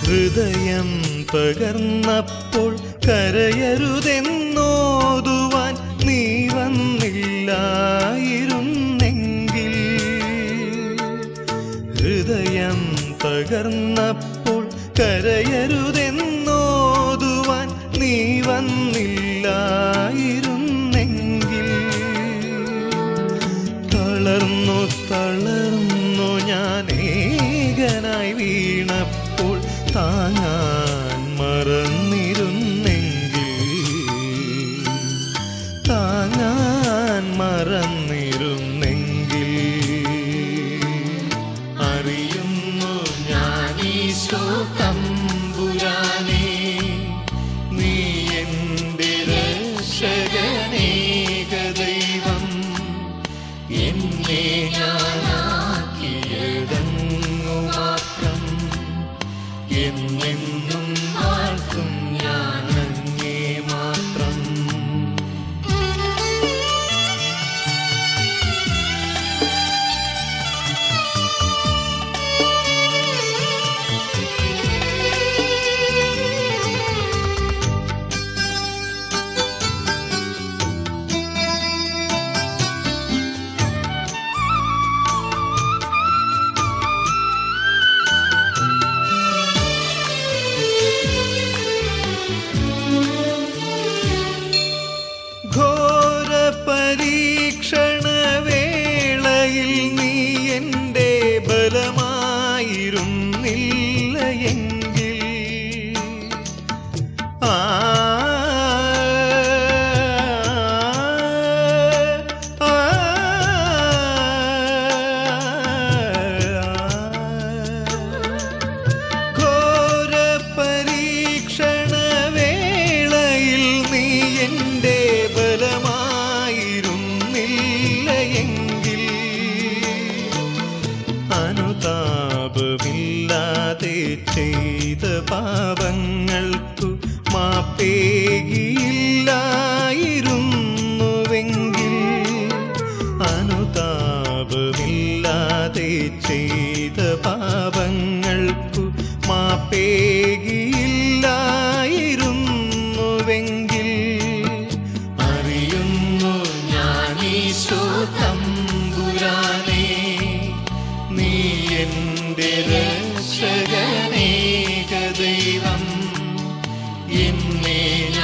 ഹൃദയം പകർന്നപ്പോൾ കരയരുതെന്നോതുവാൻ നീ വന്നില്ലായിരുന്നെങ്കിൽ ഹൃദയം പകർന്നപ്പോൾ കരയരുതെന്നോതുവാൻ നീ വന്നില്ലായിരുന്നെങ്കിൽ തളർന്നു തളർന്നു ഞാൻ ഏകനായി വീണപ്പോൾ താങ്ങാൻ മറന്നിരുന്നെങ്കിൽ താങ്ങാൻ മറന്നിരുന്നെങ്കിൽ അറിയുന്നു ഞാൻ ഈശോ തമ്പുരാനേ നീ എൻ്റെ രക്ഷകനേക ദൈവം എന്നെ ഞാനാക്കിയതങ്ങു മാത്രം എന്നെന്നും ആർക്കും ഞാൻ അങ്ങേ മാത്രം ഘോര പരീക്ഷണ വേളയിൽ നീ എൻ്റെ ബലമായിരുന്നില്ല എങ്കിൽ ആ ആ, ഘോര പരീക്ഷണ വേളയിൽ നീ എൻ്റെ ബലമായിരുന്നില്ല എങ്കിൽ അനുതാപമില്ലാതെ ചെയ്ത പാപങ്ങൾക്കു മാപ്പേകിയില്ലായിരുന്നുവെങ്കിൽ അനുതാപമില്ലാതെ ചെയ്ത പാപങ്ങൾക്കു മാപ്പേകിയില്ലായിരുന്നുവെങ്കിൽ അറിയുന്നു ഞാൻ ഈശോ തമ്പുരാനേ നീ എൻ്റെ രക്ഷകനേക ദൈവം എന്നെ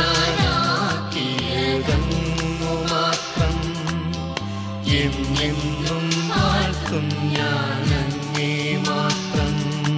ഞാനാക്കിയതങ്ങു മാത്രം എന്നെന്നും ആർക്കും ഞാൻ അങ്ങേ മാത്രം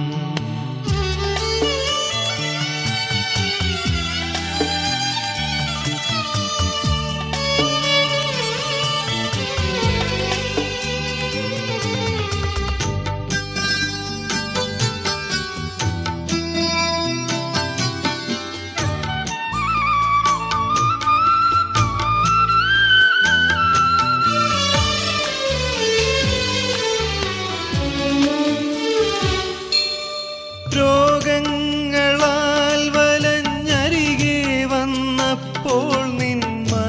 രോഗങ്ങളാൽ വലഞ്ഞരികെ വന്നപ്പോൾ നിൻ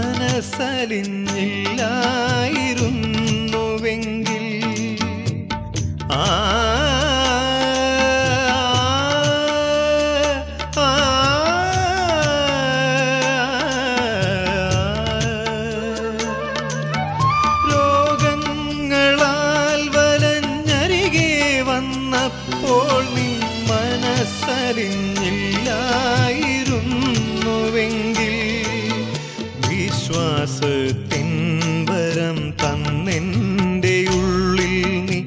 മനസ്സലിഞ്ഞില്ലായിരുന്നുവെങ്കിൽ ആ ആ, രോഗങ്ങളാൽ വലഞ്ഞരികെ വന്നപ്പോൾ നിൻ മനസ്സലിഞ്ഞില്ലായിരുന്നുവെങ്കിൽ വിശ്വാസത്തിൻ വരം തന്നെൻ്റെ ഉള്ളിൽ നീ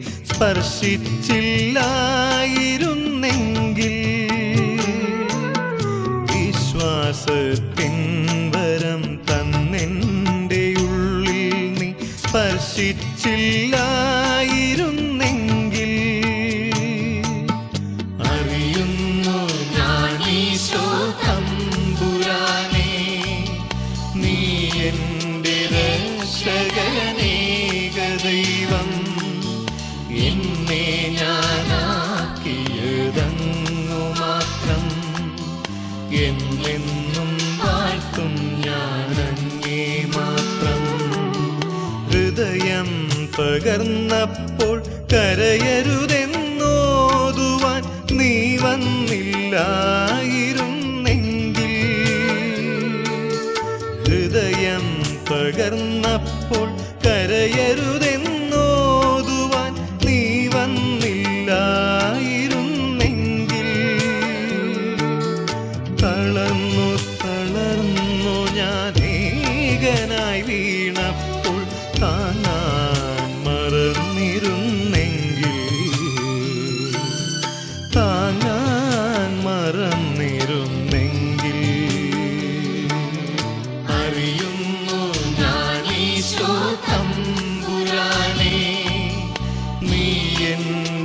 സ്പർശിച്ചില്ലായിരുന്നെങ്കിൽ വിശ്വാസത്തിൻ വരം തന്നെൻ്റെ ഉള്ളിൽ നീ സ്പർശിച്ചില്ലായിരുന്നെങ്കിൽ അറിയുന്നു ഞാൻ ഈശോ തമ്പുരാനേ നീ എൻ്റെ രക്ഷകനേക ദൈവം എന്നെ ഞാനാക്കിയതങ്ങു മാത്രം എന്നെന്നും വാഴ്ത്തും ഞാൻ അങ്ങേ മാത്രം ഹൃദയം പകർന്നപ്പോൾ കരയരുതെന്നോതുവാൻ നീ വന്നില്ലായിരുന്നെങ്കിൽ വന്നില്ലായിരുന്നെങ്കിൽ ഹൃദയം പകർന്നപ്പോൾ കരയരുതെന്നോതുവാൻ നീ വന്നില്ലായിരുന്നെങ്കിൽ തളർന്നു തളർന്നു ഞാൻ ഏകനായി വീണപ്പോൾ താങ്ങാൻ മറന്നിരുന്നെങ്കിൽ താങ്ങാൻ മറന്നിരുന്നെങ്കിൽ അറിയുന്നു ഞാനീശോ തമ്പുരാനെ നീ എൻ